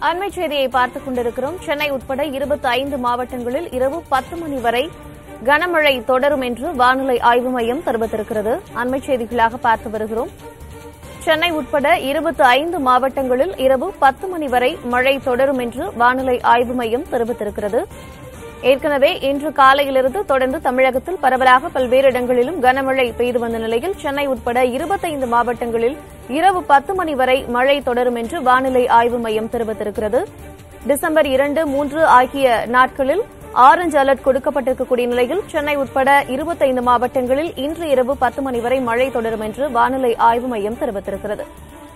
அண்மை செய்தியை பார்த்துக் கொண்டிருக்கிறோம் சென்னை உட்பட இருபத்தி ஐந்து மாவட்டங்களில் இரவு பத்து மணி வரை கனமழை தொடரும் என்று வானிலை ஆய்வு மையம் தெரிவித்திருக்கிறது அண்மை செய்திகளாக பார்த்து வருகிறோம் சென்னை உட்பட இருபத்தி ஐந்து மாவட்டங்களில் இரவு பத்து மணி வரை மழை தொடரும் என்று வானிலை ஆய்வு மையம் தெரிவித்திருக்கிறது ஏற்கனவே இன்று காலையிலிருந்து தொடர்ந்து தமிழகத்தில் பரவலாக பல்வேறு இடங்களிலும் கனமழை பெய்து வந்த நிலையில் சென்னை உட்பட இருபத்தைந்து மாவட்டங்களில் இரவு பத்து மணி வரை மழை தொடரும் என்று வானிலை ஆய்வு மையம் தெரிவித்திருக்கிறது டிசம்பர் இரண்டு மூன்று ஆகிய நாட்களில் ஆரஞ்சு அலர்ட் கொடுக்கப்பட்டிருக்கக்கூடிய நிலையில் சென்னை உட்பட இருபத்தைந்து மாவட்டங்களில் இன்று இரவு பத்து மணி வரை மழை தொடரும் என்று வானிலை ஆய்வு மையம் தெரிவித்திருக்கிறது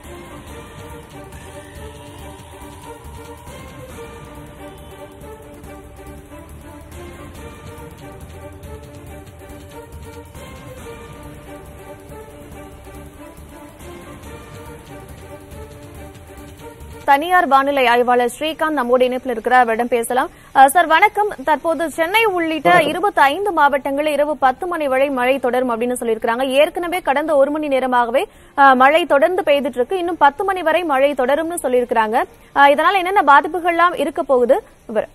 தனியார் வானிலை ஆய்வாளர் ஸ்ரீகாந்த் நம்மோடு இணைப்பில் இருக்கிறார் அவரிடம் பேசலாம் அஹ், சார் வணக்கம் தற்போது சென்னை உள்ளிட்ட இருபத்தி ஐந்து மாவட்டங்களில் இரவு பத்து மணி வரை மழை தொடரும் அப்படின்னு சொல்லியிருக்காங்க ஏற்கனவே கடந்த ஒரு மணி நேரமாகவே அஹ், மழை தொடர்ந்து பெய்துட்டு இருக்கு இன்னும் பத்து மணி வரை மழை தொடரும்னு சொல்லியிருக்காங்க அஹ், இதனால என்னென்ன பாதிப்புகள்லாம் இருக்க போகுது விவரம்.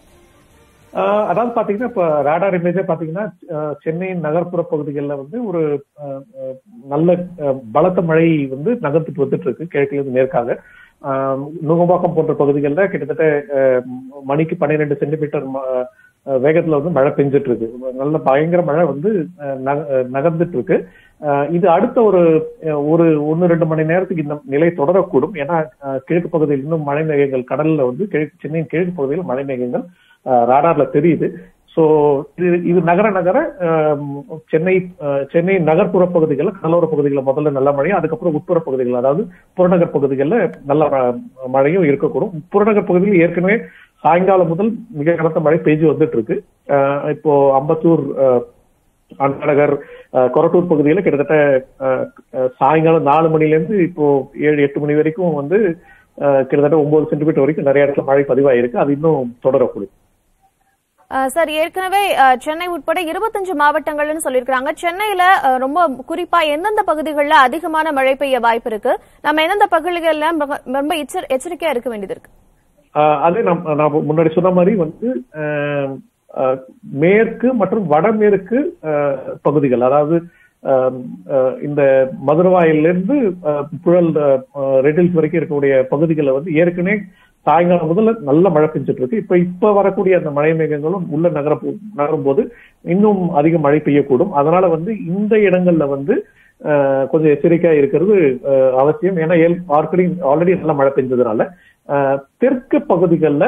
ஆஹ் அதாவது பாத்தீங்கன்னா இப்ப ரேடார் இமேஜே பாத்தீங்கன்னா ஆஹ் சென்னையின் நகர்ப்புற பகுதிகளில் வந்து ஒரு ஆஹ் ஆஹ் நல்ல ஆஹ் பலத்த மழை வந்து நகர்ந்துட்டு வந்துட்டு இருக்கு கிழக்குல இருந்து மேற்காக ஆஹ் நுங்கம்பாக்கம் போன்ற பகுதிகளில் கிட்டத்தட்ட ஆஹ் மணிக்கு பன்னிரெண்டு சென்டிமீட்டர் வேகத்துல வந்து மழை பெஞ்சிட்டு இருக்கு நல்ல பயங்கர மழை வந்து ஆஹ் நக- ஆஹ் நகர்ந்துட்டு இருக்கு ஆஹ் இது அடுத்த ஒரு ஆஹ் ஒரு ஒன்னு ரெண்டு மணி நேரத்துக்கு இந்த நிலை தொடரக்கூடும் ஏன்னா ஆஹ் கிழக்கு பகுதியில் இன்னும் மழை மேகங்கள் கடல்ல வந்து கிழக்கு சென்னையின் கிழக்கு பகுதியில் மழை மேகங்கள் ஆஹ் ராடார்ல தெரியுது சோ இது இது நகர நகர ஆம், சென்னை ஆஹ் சென்னை நகர்ப்புற பகுதிகளில் கடலோர பகுதிகளில் முதல்ல நல்ல மழையும் அதுக்கப்புறம் உட்புற பகுதிகள் அதாவது புறநகர் பகுதிகளில் நல்ல ம- மழையும் இருக்கக்கூடும் புறநகர் பகுதியில் ஏற்கனவே சாயங்காலம் முதல் மிக கனத்த மழை பெய்து வந்துட்டு இருக்கு ஆஹ் இப்போ அம்பத்தூர் ஆஹ் அண்ணாநகர் ஆஹ் கொரட்டூர் பகுதியில் கிட்டத்தட்ட ஆஹ் ஆஹ் சாயங்காலம் நாலு மணில இருந்து இப்போ ஏழு எட்டு மணி வரைக்கும் வந்து ஆஹ் கிட்டத்தட்ட ஒன்பது சென்டிமீட்டர் வரைக்கும் நிறைய இடத்துல மழை பதிவாயிருக்கு அது இன்னும் தொடரக்கூடும் அஹ், சார் ஏற்கனவே அஹ், சென்னை உட்பட இருபத்தஞ்சு மாவட்டங்கள்னு சொல்லியிருக்காங்க சென்னையில அஹ், ரொம்ப குறிப்பா எந்தெந்த பகுதிகளில் அதிகமான மழை பெய்ய வாய்ப்பு இருக்கு நம்ம எந்தெந்த பகுதிகளில் ரொம்ப- ரொம்ப எச்சரி- எச்சரிக்கையா இருக்க வேண்டியது இருக்கு ஆஹ் அது நம் நான் முன்னாடி சொன்ன மாதிரி வந்து ஆஹ் ஆஹ் மேற்கு மற்றும் வடமேற்கு ஆஹ் பகுதிகள் அதாவது ஆஹ் ஆஹ் இந்த மதுரவாயிலிருந்து ஆஹ் புழல் ஆஹ் ரெட்டில்ஸ் வரைக்கும் இருக்கக்கூடிய பகுதிகளில் வந்து ஏற்கனவே சாயங்காலம் முதல்ல நல்ல மழை பெஞ்சிட்டு இருக்கு இப்ப இப்ப வரக்கூடிய அந்த மழை மேகங்களும் உள்ள நகர நகரும் போது இன்னும் அதிக மழை பெய்யக்கூடும் அதனால வந்து இந்த இடங்கள்ல வந்து ஆஹ் கொஞ்சம் எச்சரிக்கையா இருக்கிறது ஆஹ் அவசியம் ஏன்னா ஆல்ரெடி ஆல்ரெடி நல்ல மழை பெஞ்சதுனால ஆஹ் தெற்கு பகுதிகளில்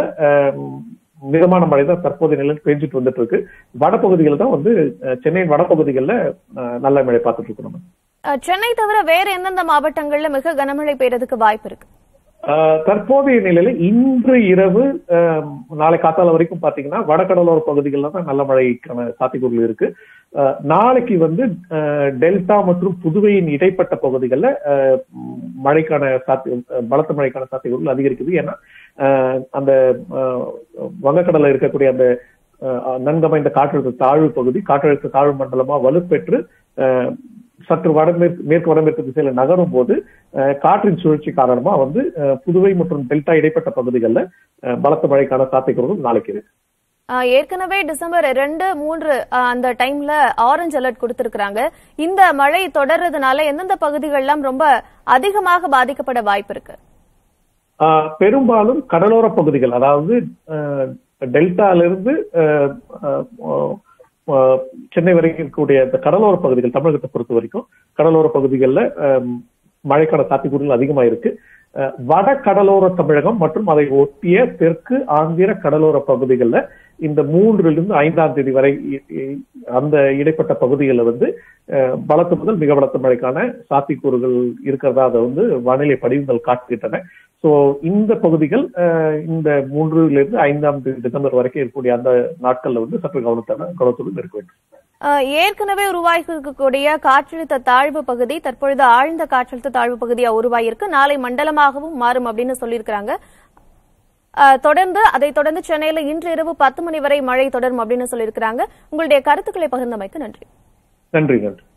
மிதமான மழை தான் தற்போதைய நிலையில் பெஞ்சிட்டு வந்துட்டு இருக்கு வடபகுதிகள் தான் வந்து ஆஹ் சென்னையின் வடபகுதிகளில் ஆஹ் நல்ல மழை பார்த்துட்டு இருக்கோம் நம்ம அஹ், சென்னை தவிர வேற எந்தெந்த மாவட்டங்கள்ல மிக கனமழை பெய்யறதுக்கு வாய்ப்பு இருக்கு ஆஹ் தற்போதைய நிலையில இன்று இரவு ஆஹ் நாளை காத்தால வரைக்கும் பாத்தீங்கன்னா வடகடலோர பகுதிகளில் தான் நல்ல மழைக்கான சாத்தியக்கூறுகள் இருக்கு ஆஹ் நாளைக்கு வந்து ஆஹ் டெல்டா மற்றும் புதுவையின் இடைப்பட்ட பகுதிகளில் ஆஹ் மழைக்கான சாத்திய பலத்த மழைக்கான சாத்தியக்கூறுகள் அதிகரிக்குது ஏன்னா ஆஹ் அந்த ஆஹ் வங்கக்கடல்ல இருக்கக்கூடிய அந்த ஆஹ் நன்கமைந்த காற்றழுத்த தாழ்வு பகுதி காற்றழுத்த தாழ்வு மண்டலமா வலுப்பெற்று ஆஹ் சற்று வடமேற்கு மேற்கு வடமேற்கு திசையில நகரும் போது அஹ், காற்றின் சுழற்சி காரணமா வந்து அஹ், புதுவை மற்றும் டெல்டா இடைப்பட்ட பகுதிகளில் அஹ், பலத்த மழைக்கான சாத்தியக்கூறுகள் நாளைக்கு இருக்கு அஹ், ஏற்கனவே டிசம்பர் ரெண்டு மூன்று அஹ், அந்த டைம்ல ஆரஞ்சு அலர்ட் கொடுத்திருக்காங்க இந்த மழை தொடர்றதுனால எந்தெந்த பகுதிகள்லாம் ரொம்ப அதிகமாக பாதிக்கப்பட வாய்ப்பு இருக்கு ஆஹ், பெரும்பாலும் கடலோர பகுதிகள் அதாவது அஹ், டெல்டால இருந்து அஹ், அஹ், அஹ், சென்னை வரைக்கும் இருக்கக்கூடிய இந்த கடலோர பகுதிகள் தமிழகத்தை பொறுத்த வரைக்கும் கடலோர பகுதிகளில் மழைக்கான சாத்தியக்கூறுகள் அதிகமா இருக்கு அஹ், வட கடலோர தமிழகம் மற்றும் அதை ஒட்டிய தெற்கு ஆந்திர கடலோர பகுதிகளில் இந்த மூன்றிலிருந்து ஐந்தாம் தேதி வரை இ- இ- அந்த இடைப்பட்ட பகுதிகளில் வந்து அஹ், பலத்த முதல் மிக பலத்த மழைக்கான சாத்தியக்கூறுகள் இருக்கிறதா அதை வந்து வானிலை படிவுகள் காட்டுகின்றன சோ இந்த பகுதிகள் அஹ், இந்த மூன்றுல இருந்து ஐந்தாம் தேதி டிசம்பர் வரைக்கும் இருக்கக்கூடிய அந்த நாட்கள்ல வந்து சற்று கவனத்தோட கவனத்துடன் இருக்க வேண்டும் அஹ், ஏற்கனவே உருவாகி இருக்கக்கூடிய காற்றழுத்த தாழ்வு பகுதி தற்பொழுது ஆழ்ந்த காற்றழுத்த தாழ்வு பகுதியா உருவாகியிருக்கு நாளை மண்டலமாகவும் மாறும் அப்படின்னு சொல்லியிருக்கிறாங்க அஹ், தொடர்ந்து அதைத் தொடர்ந்து சென்னையில இன்று இரவு பத்து மணி வரை மழை தொடரும் அப்படின்னு சொல்லியிருக்கிறாங்க உங்களுடைய கருத்துக்களை பகிர்ந்தமைக்கு நன்றி நன்றி நன்றி